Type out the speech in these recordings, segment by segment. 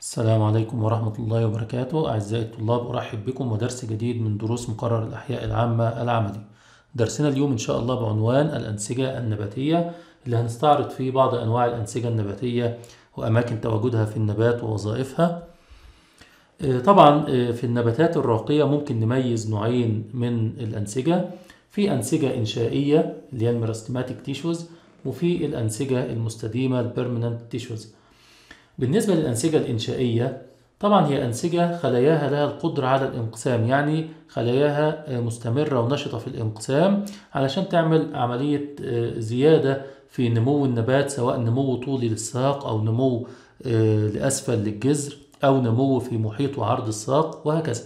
السلام عليكم ورحمة الله وبركاته أعزائي الطلاب أرحب بكم ودرس جديد من دروس مقرر الأحياء العامة العملي درسنا اليوم إن شاء الله بعنوان الأنسجة النباتية اللي هنستعرض فيه بعض أنواع الأنسجة النباتية وأماكن تواجدها في النبات ووظائفها آه، طبعا آه، في النباتات الراقية ممكن نميز نوعين من الأنسجة في أنسجة إنشائية اللي هي الميراستماتيك تيشوز وفي الأنسجة المستديمة البيرمننت تيشوز بالنسبة للأنسجة الإنشائية طبعا هي أنسجة خلاياها لها القدرة على الانقسام يعني خلاياها مستمرة ونشطة في الانقسام علشان تعمل عملية زيادة في نمو النبات سواء نمو طولي للساق أو نمو لأسفل للجذر أو نمو في محيط وعرض الساق وهكذا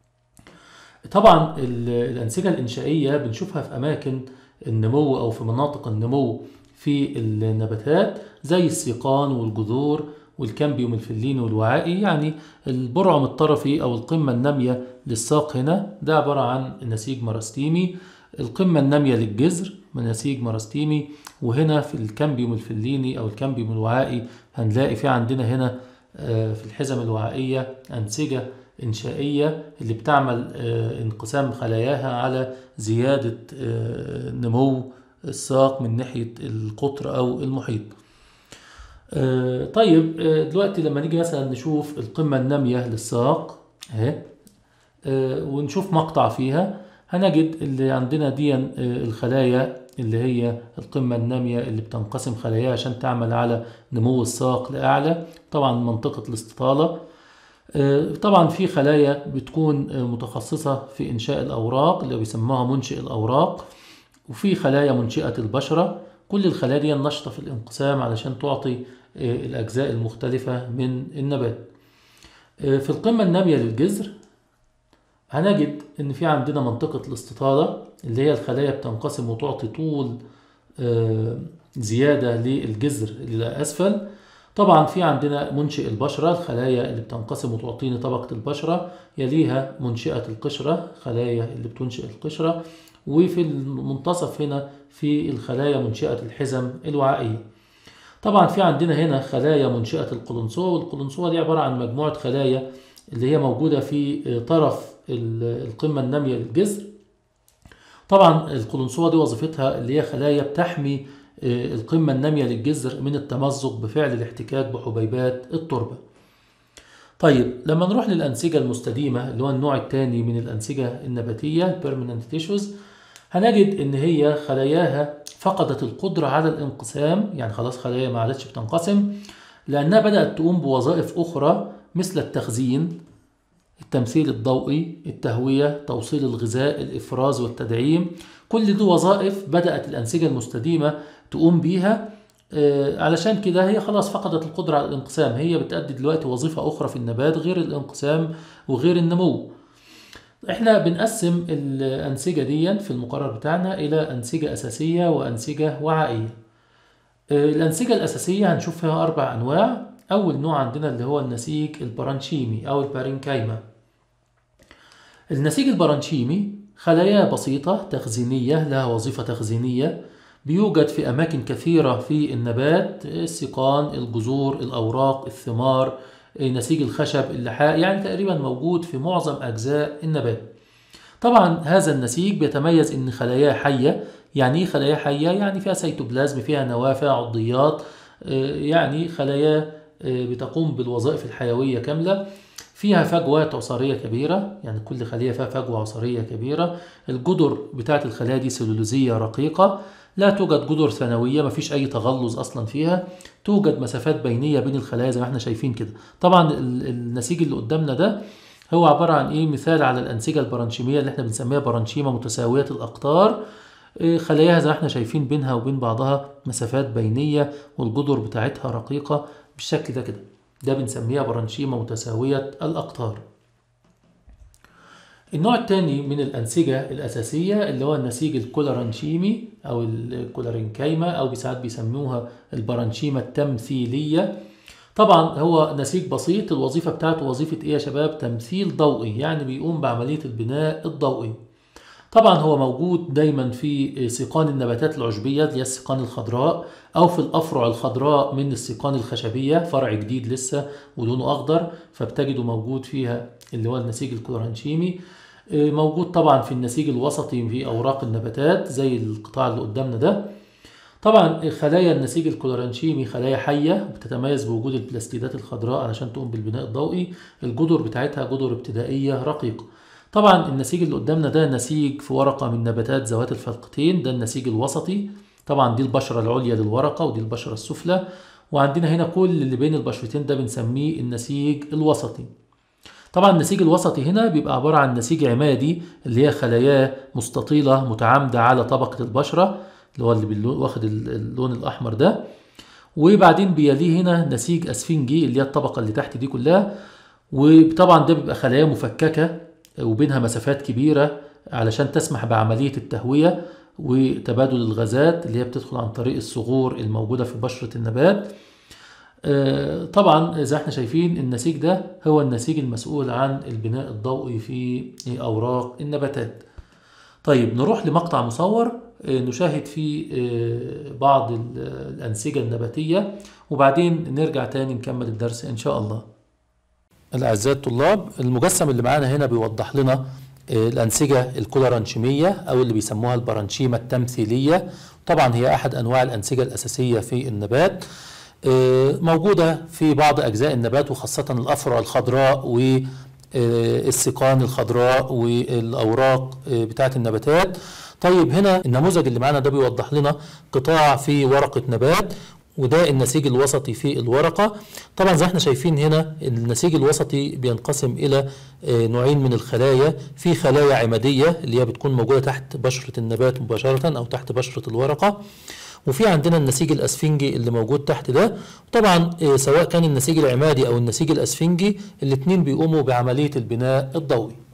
طبعا الأنسجة الإنشائية بنشوفها في أماكن النمو أو في مناطق النمو في النباتات زي السيقان والجذور والكامبيوم الفليني والوعائي يعني البرعم الطرفي أو القمة النامية للساق هنا ده عبارة عن نسيج مراستيمي القمة النامية للجذر من نسيج مراستيمي وهنا في الكامبيوم الفليني أو الكامبيوم الوعائي هنلاقي في عندنا هنا في الحزم الوعائية أنسجة إنشائية اللي بتعمل انقسام خلاياها على زيادة نمو الساق من ناحية القطر أو المحيط آه طيب آه دلوقتي لما نيجي مثلا نشوف القمة النامية للساق اهي آه ونشوف مقطع فيها هنجد اللي عندنا دي الخلايا اللي هي القمة النامية اللي بتنقسم خلاياها عشان تعمل على نمو الساق لأعلى طبعا منطقة الاستطالة طبعا في خلايا بتكون متخصصة في إنشاء الأوراق اللي بيسموها منشئ الأوراق وفي خلايا منشئة البشرة كل الخلايا دي نشطة في الانقسام علشان تعطي الأجزاء المختلفة من النبات في القمة النامية للجذر هنجد إن في عندنا منطقة الاستطالة اللي هي الخلايا بتنقسم وتعطي طول زيادة للجذر إلى أسفل طبعا في عندنا منشئ البشرة الخلايا اللي بتنقسم وتعطيني طبقة البشرة يليها منشئة القشرة خلايا اللي بتنشئ القشرة وفي المنتصف هنا في الخلايا منشئة الحزم الوعائية طبعا في عندنا هنا خلايا منشئة القلنسوة والقلنسوة دي عبارة عن مجموعة خلايا اللي هي موجودة في طرف القمة النامية للجذر طبعا القلنسوة دي وظيفتها اللي هي خلايا بتحمي القمة النامية للجذر من التمزق بفعل الاحتكاك بحبيبات التربة طيب لما نروح للأنسجة المستديمة اللي هو النوع الثاني من الأنسجة النباتية permanent tissues هنجد إن هي خلاياها فقدت القدرة على الانقسام يعني خلاص خلايا ما عادتش بتنقسم لأنها بدأت تقوم بوظائف أخرى مثل التخزين التمثيل الضوئي التهوية توصيل الغذاء الإفراز والتدعيم كل دي وظائف بدأت الأنسجة المستديمة تقوم بيها آه علشان كده هي خلاص فقدت القدرة على الانقسام هي بتأدي دلوقتي وظيفة أخرى في النبات غير الانقسام وغير النمو احنا بنقسم الأنسجة دي في المقرر بتاعنا إلى أنسجة أساسية وأنسجة وعائية آه الأنسجة الأساسية هنشوف فيها أربع أنواع أول نوع عندنا اللي هو النسيج البرانشيمي أو البارينكايما النسيج البرانشيمي خلايا بسيطة تخزينية لها وظيفة تخزينية بيوجد في أماكن كثيرة في النبات السيقان الجذور الأوراق الثمار نسيج الخشب اللحاء يعني تقريبا موجود في معظم أجزاء النبات طبعا هذا النسيج بيتميز ان خلاياه حية يعني ايه خلايا حية يعني فيها سيتوبلازم فيها نواة فيها عضيات يعني خلايا بتقوم بالوظائف الحيوية كاملة فيها فجوات عصارية كبيرة يعني كل خلية فيها فجوة عصارية كبيرة الجدر بتاعت الخلايا دي سلولوزية رقيقة لا توجد جدر ثانوية مفيش أي تغلظ أصلا فيها توجد مسافات بينية بين الخلايا زي ما احنا شايفين كده طبعا النسيج اللي قدامنا ده هو عبارة عن إيه مثال على الأنسجة البرانشيمية اللي احنا بنسميها برانشيمة متساوية الأقطار خلاياها زي ما احنا شايفين بينها وبين بعضها مسافات بينية والجدر بتاعتها رقيقة بالشكل ده كده ده بنسميها برانشيمة متساوية الأقطار النوع الثاني من الأنسجة الأساسية اللي هو النسيج الكولارانشيمي أو الكولارينكايما أو ساعات بيسموها البرانشيمة التمثيلية طبعا هو نسيج بسيط الوظيفة بتاعته وظيفة إيه يا شباب؟ تمثيل ضوئي يعني بيقوم بعملية البناء الضوئي طبعا هو موجود دايما في سيقان النباتات العشبية اللي هي السيقان الخضراء أو في الأفرع الخضراء من السيقان الخشبية فرع جديد لسه ولونه أخضر فبتجده موجود فيها اللي هو النسيج الكلورانشيمي موجود طبعا في النسيج الوسطي في أوراق النباتات زي القطاع اللي قدامنا ده طبعا خلايا النسيج الكلورانشيمي خلايا حية بتتميز بوجود البلاستيدات الخضراء علشان تقوم بالبناء الضوئي الجذر بتاعتها جذر ابتدائية رقيقة طبعا النسيج اللي قدامنا ده نسيج في ورقة من نباتات ذوات الفلقتين ده النسيج الوسطي طبعا دي البشرة العليا للورقة ودي البشرة السفلى وعندنا هنا كل اللي بين البشرتين ده بنسميه النسيج الوسطي طبعا النسيج الوسطي هنا بيبقى عبارة عن نسيج عمادي اللي هي خلاياه مستطيلة متعامدة على طبقة البشرة اللي هو اللي واخد اللون الأحمر ده وبعدين بيليه هنا نسيج أسفنجي اللي هي الطبقة اللي تحت دي كلها وطبعا ده بيبقى خلايا مفككة وبينها مسافات كبيرة علشان تسمح بعملية التهوية وتبادل الغازات اللي هي بتدخل عن طريق الصغور الموجودة في بشرة النبات طبعا زي احنا شايفين النسيج ده هو النسيج المسؤول عن البناء الضوئي في أوراق النباتات طيب نروح لمقطع مصور نشاهد فيه بعض الأنسجة النباتية وبعدين نرجع تاني نكمل الدرس إن شاء الله الأعزاء الطلاب المجسم اللي معانا هنا بيوضح لنا الأنسجة الكولارانشيمية أو اللي بيسموها البرانشيمة التمثيلية طبعا هي أحد أنواع الأنسجة الأساسية في النبات موجودة في بعض أجزاء النبات وخاصة الأفرع الخضراء والسيقان الخضراء والأوراق بتاعة النباتات طيب هنا النموذج اللي معانا ده بيوضح لنا قطاع في ورقة نبات وده النسيج الوسطي في الورقة طبعا زي احنا شايفين هنا النسيج الوسطي بينقسم إلى نوعين من الخلايا في خلايا عمادية اللي هي بتكون موجودة تحت بشرة النبات مباشرة أو تحت بشرة الورقة وفي عندنا النسيج الاسفنجي اللي موجود تحت ده طبعا سواء كان النسيج العمادي او النسيج الاسفنجي الاثنين بيقوموا بعمليه البناء الضوئي